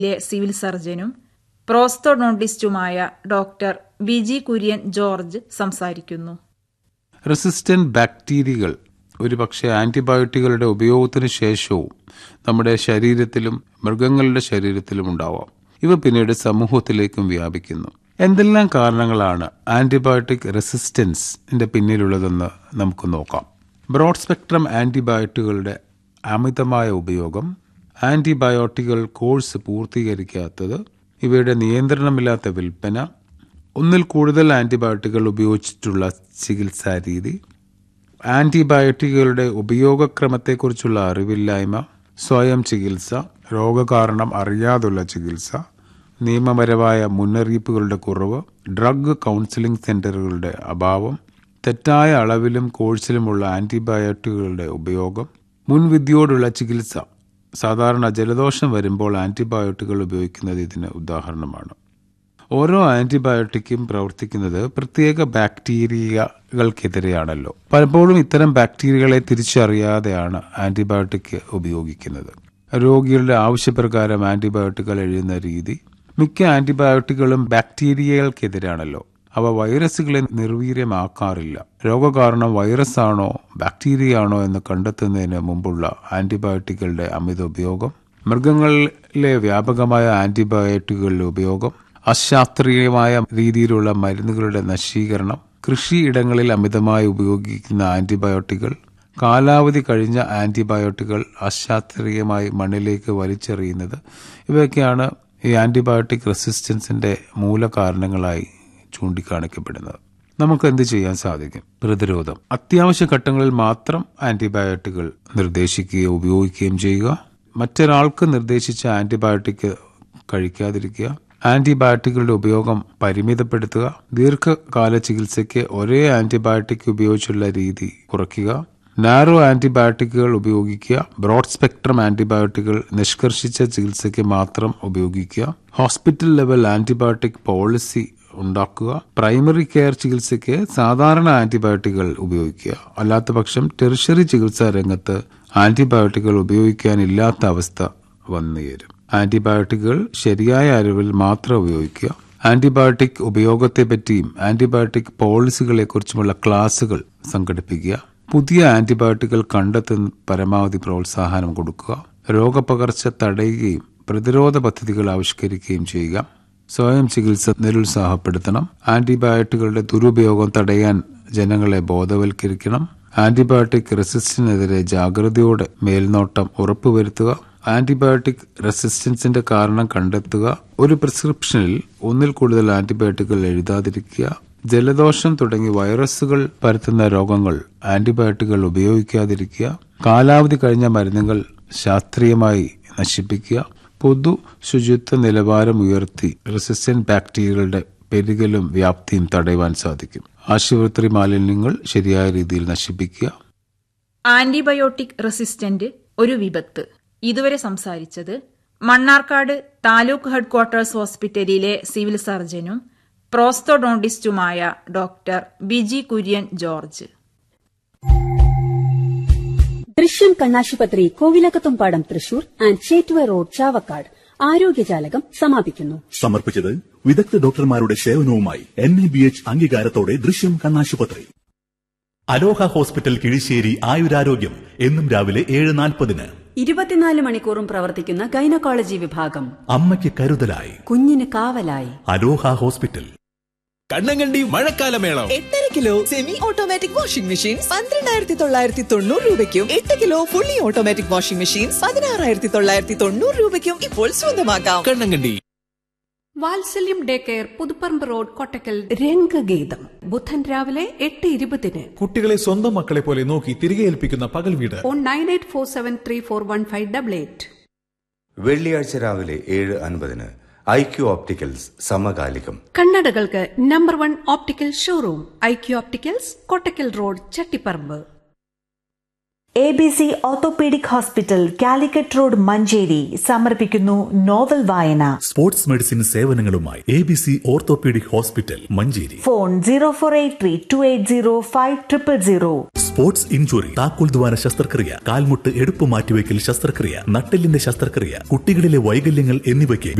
ലെ സിവിൽ സർജനും പ്രോസ്തോഡോണ്ടിസ്റ്റുമായ ഡോക്ടർ വിജി കുര്യൻ ജോർജ് സംസാരിക്കുന്നു റെസിസ്റ്റന്റ് ബാക്ടീരിയകൾ ഒരുപക്ഷെ ആന്റിബയോട്ടിക്കുകളുടെ ഉപയോഗത്തിന് ശേഷവും നമ്മുടെ ശരീരത്തിലും മൃഗങ്ങളുടെ ശരീരത്തിലും ഉണ്ടാവാം ഇവ പിന്നീട് സമൂഹത്തിലേക്കും വ്യാപിക്കുന്നു എന്തെല്ലാം കാരണങ്ങളാണ് ആന്റിബയോട്ടിക് റെസിസ്റ്റൻസിന്റെ പിന്നിലുള്ളതെന്ന് നമുക്ക് നോക്കാം ബ്രോഡ് സ്പെക്ട്രം ആന്റിബയോട്ടിക്കുകളുടെ അമിതമായ ഉപയോഗം ആന്റിബയോട്ടിക്കുകൾ കോഴ്സ് പൂർത്തീകരിക്കാത്തത് ഇവയുടെ നിയന്ത്രണമില്ലാത്ത വിൽപ്പന ഒന്നിൽ കൂടുതൽ ആന്റിബയോട്ടിക്കുകൾ ഉപയോഗിച്ചിട്ടുള്ള ചികിത്സാ രീതി ആന്റിബയോട്ടിക്കുകളുടെ ഉപയോഗക്രമത്തെക്കുറിച്ചുള്ള അറിവില്ലായ്മ സ്വയം ചികിത്സ രോഗകാരണം അറിയാതുള്ള ചികിത്സ നിയമപരമായ മുന്നറിയിപ്പുകളുടെ കുറവ് ഡ്രഗ് കൗൺസിലിംഗ് സെന്ററുകളുടെ അഭാവം തെറ്റായ അളവിലും കോഴ്സിലുമുള്ള ആന്റിബയോട്ടിക്കുകളുടെ ഉപയോഗം മുൻവിധിയോടുള്ള ചികിത്സ സാധാരണ ജലദോഷം വരുമ്പോൾ ആന്റിബയോട്ടിക്കുകൾ ഉപയോഗിക്കുന്നത് ഇതിന് ഉദാഹരണമാണ് ഓരോ ആന്റിബയോട്ടിക്കും പ്രവർത്തിക്കുന്നത് പ്രത്യേക ബാക്ടീരിയകൾക്കെതിരെയാണല്ലോ പലപ്പോഴും ഇത്തരം ബാക്ടീരിയകളെ തിരിച്ചറിയാതെയാണ് ആന്റിബയോട്ടിക് ഉപയോഗിക്കുന്നത് രോഗികളുടെ ആവശ്യപ്രകാരം ആന്റിബയോട്ടിക്കുകൾ എഴുതുന്ന രീതി മിക്ക ആന്റിബയോട്ടിക്കുകളും ബാക്ടീരിയകൾക്കെതിരാണല്ലോ അവ വൈറസുകളെ നിർവീര്യമാക്കാറില്ല രോഗകാരണം വൈറസ് ആണോ ബാക്ടീരിയ ആണോ എന്ന് കണ്ടെത്തുന്നതിന് മുമ്പുള്ള ആന്റിബയോട്ടിക്കുകളുടെ അമിത ഉപയോഗം മൃഗങ്ങളിലെ വ്യാപകമായ ആന്റിബയോട്ടിക്കുകളുടെ ഉപയോഗം അശാസ്ത്രീയമായ രീതിയിലുള്ള മരുന്നുകളുടെ നശീകരണം കൃഷിയിടങ്ങളിൽ അമിതമായി ഉപയോഗിക്കുന്ന ആന്റിബയോട്ടിക്കുകൾ കാലാവധി കഴിഞ്ഞ ആന്റിബയോട്ടിക്കുകൾ അശാസ്ത്രീയമായി മണ്ണിലേക്ക് വലിച്ചെറിയുന്നത് ഇവയൊക്കെയാണ് ഈ ആന്റിബയോട്ടിക് റെസിസ്റ്റൻസിന്റെ മൂലകാരണങ്ങളായി ചൂണ്ടിക്കാണിക്കപ്പെടുന്നത് നമുക്ക് എന്ത് ചെയ്യാൻ സാധിക്കും പ്രതിരോധം അത്യാവശ്യ ഘട്ടങ്ങളിൽ മാത്രം ആന്റിബയോട്ടിക്കുകൾ നിർദ്ദേശിക്കുകയോ ഉപയോഗിക്കുകയും ചെയ്യുക മറ്റൊരാൾക്ക് നിർദ്ദേശിച്ച ആന്റിബയോട്ടിക് കഴിക്കാതിരിക്കുക ആന്റിബയോട്ടിക്കുകളുടെ ഉപയോഗം പരിമിതപ്പെടുത്തുക ദീർഘകാല ചികിത്സയ്ക്ക് ഒരേ ആന്റിബയോട്ടിക് ഉപയോഗിച്ചുള്ള രീതി കുറയ്ക്കുക നാരോ ആന്റിബയോട്ടിക്കുകൾ ഉപയോഗിക്കുക ബ്രോഡ് സ്പെക്ട്രം ആന്റിബയോട്ടിക്കുകൾ നിഷ്കർഷിച്ച ചികിത്സയ്ക്ക് മാത്രം ഉപയോഗിക്കുക ഹോസ്പിറ്റൽ ലെവൽ ആന്റിബയോട്ടിക് പോളിസി ഉണ്ടാക്കുക പ്രൈമറി കെയർ ചികിത്സയ്ക്ക് സാധാരണ ആന്റിബയോട്ടിക്കുകൾ ഉപയോഗിക്കുക അല്ലാത്ത പക്ഷം ടെറിഷറി ചികിത്സാ രംഗത്ത് ആന്റിബയോട്ടിക്കുകൾ ഉപയോഗിക്കാനില്ലാത്ത അവസ്ഥ വന്നുചേരും ആന്റിബയോട്ടിക്കുകൾ ശരിയായ അറിവിൽ മാത്രം ഉപയോഗിക്കുക ആന്റിബയോട്ടിക് ഉപയോഗത്തെപ്പറ്റിയും ആന്റിബയോട്ടിക് പോളിസികളെക്കുറിച്ചുമുള്ള ക്ലാസുകൾ സംഘടിപ്പിക്കുക പുതിയ ആന്റിബയോട്ടിക്കുകൾ കണ്ടെത്തുന്ന പരമാവധി പ്രോത്സാഹനം കൊടുക്കുക രോഗപകർച്ച തടയുകയും പ്രതിരോധ പദ്ധതികൾ ആവിഷ്കരിക്കുകയും ചെയ്യുക സ്വയം ചികിത്സ നിരുത്സാഹപ്പെടുത്തണം ആന്റിബയോട്ടിക്കുകളുടെ ദുരുപയോഗം തടയാൻ ജനങ്ങളെ ബോധവൽക്കരിക്കണം ആന്റിബയോട്ടിക് റെസിസ്റ്റൻസിനെതിരെ ജാഗ്രതയോടെ മേൽനോട്ടം ഉറപ്പുവരുത്തുക ആന്റിബയോട്ടിക് റെസിസ്റ്റൻസിന്റെ കാരണം കണ്ടെത്തുക ഒരു പ്രിസ്ക്രിപ്ഷനിൽ ഒന്നിൽ കൂടുതൽ ആന്റിബയോട്ടിക്കുകൾ എഴുതാതിരിക്കുക ജലദോഷം തുടങ്ങി വൈറസുകൾ പരത്തുന്ന രോഗങ്ങൾ ആന്റിബയോട്ടിക്കുകൾ ഉപയോഗിക്കാതിരിക്കുക കാലാവധി കഴിഞ്ഞ മരുന്നുകൾ ശാസ്ത്രീയമായി നശിപ്പിക്കുക പൊതു ശുചിത്വ നിലവാരം ഉയർത്തി റെസിസ്റ്റന്റ് ബാക്ടീരിയകളുടെ പെരുകലും വ്യാപ്തിയും തടയുവാൻ സാധിക്കും ആശുപത്രി മാലിന്യങ്ങൾ ശരിയായ രീതിയിൽ നശിപ്പിക്കുക ആന്റിബയോട്ടിക് റെസിസ്റ്റന്റ് ഒരു വിപത്ത് ഇതുവരെ സംസാരിച്ചത് മണ്ണാർക്കാട് താലൂക്ക് ഹെഡ്ക്വാർട്ടേഴ്സ് ഹോസ്പിറ്റലിലെ സിവിൽ സർജനും പ്രോസ്തോഡോണ്ടിസ്റ്റുമായ ഡോക്ടർ ബിജി കുര്യൻ ജോർജ് ദൃശ്യം കണ്ണാശുപത്രി കോവിലകത്തുംപാടം തൃശൂർ ആൻഡ് ചേറ്റുവ റോഡ് ചാവക്കാട് ആരോഗ്യജാലകം സമാപിക്കുന്നു സമർപ്പിച്ചത് വിദഗ്ധ ഡോക്ടർമാരുടെ സേവനവുമായി എൻ എ ബി എച്ച് അംഗീകാരത്തോടെ ദൃശ്യം കണ്ണാശുപത്രി അലോഹ ഹോസ്പിറ്റൽ കിഴിശ്ശേരി ആയുരാരോഗ്യം എന്നും രാവിലെ ഏഴ് നാൽപ്പതിന് ഇരുപത്തിനാല് മണിക്കൂറും പ്രവർത്തിക്കുന്ന ഗൈനക്കോളജി വിഭാഗം അമ്മയ്ക്ക് കരുതലായി കുഞ്ഞിന് കാവലായി അലോഹ ഹോസ്പിറ്റൽ കണ്ണങ്കണ്ടി മഴക്കാലമേളം എട്ടര kilo semi automatic washing machine പന്ത്രണ്ടായിരത്തി തൊള്ളായിരത്തി തൊണ്ണൂറ് രൂപയ്ക്കും എട്ട് kilo fully automatic washing machine പതിനാറായിരത്തി തൊള്ളായിരത്തി തൊണ്ണൂറ് രൂപയ്ക്കും ഇപ്പോൾ സ്വന്തമാക്കാം Kannankandi Vatsalyam day care Puthuparamba road Kottakkal രംഗഗീതം ബുധൻ രാവിലെ എട്ട് ഇരുപതിന് കുട്ടികളെ സ്വന്തം മക്കളെ പോലെ നോക്കി തിരികെ ഏൽപ്പിക്കുന്ന പകൽ വീട് phone nine eight four seven three four one five double eight വെള്ളിയാഴ്ച രാവിലെ ഏഴ് അൻപതിന് ഐ ക്യു ഓപ്റ്റിക്കൽസ് സമകാലികം കണ്ണടകൾക്ക് number one optical showroom I Q opticals Kottakkal road Chattiparamba A B C orthopaedic hospital Calicut road Manjeri സമർപ്പിക്കുന്നു നോവൽ വായന സ്പോർട്സ് മെഡിസിൻ സേവനങ്ങളുമായി A B C orthopaedic hospital Manjeri phone zero four eight three two eight zero five triple zero sports injury താക്കോൽ ദ്വാര ശസ്ത്രക്രിയ കാൽമുട്ട് എടുപ്പ് മാറ്റിവെക്കൽ ശസ്ത്രക്രിയ നട്ടെല്ലിന്റെ ശസ്ത്രക്രിയ കുട്ടികളിലെ വൈകല്യങ്ങൾ എന്നിവയ്ക്ക്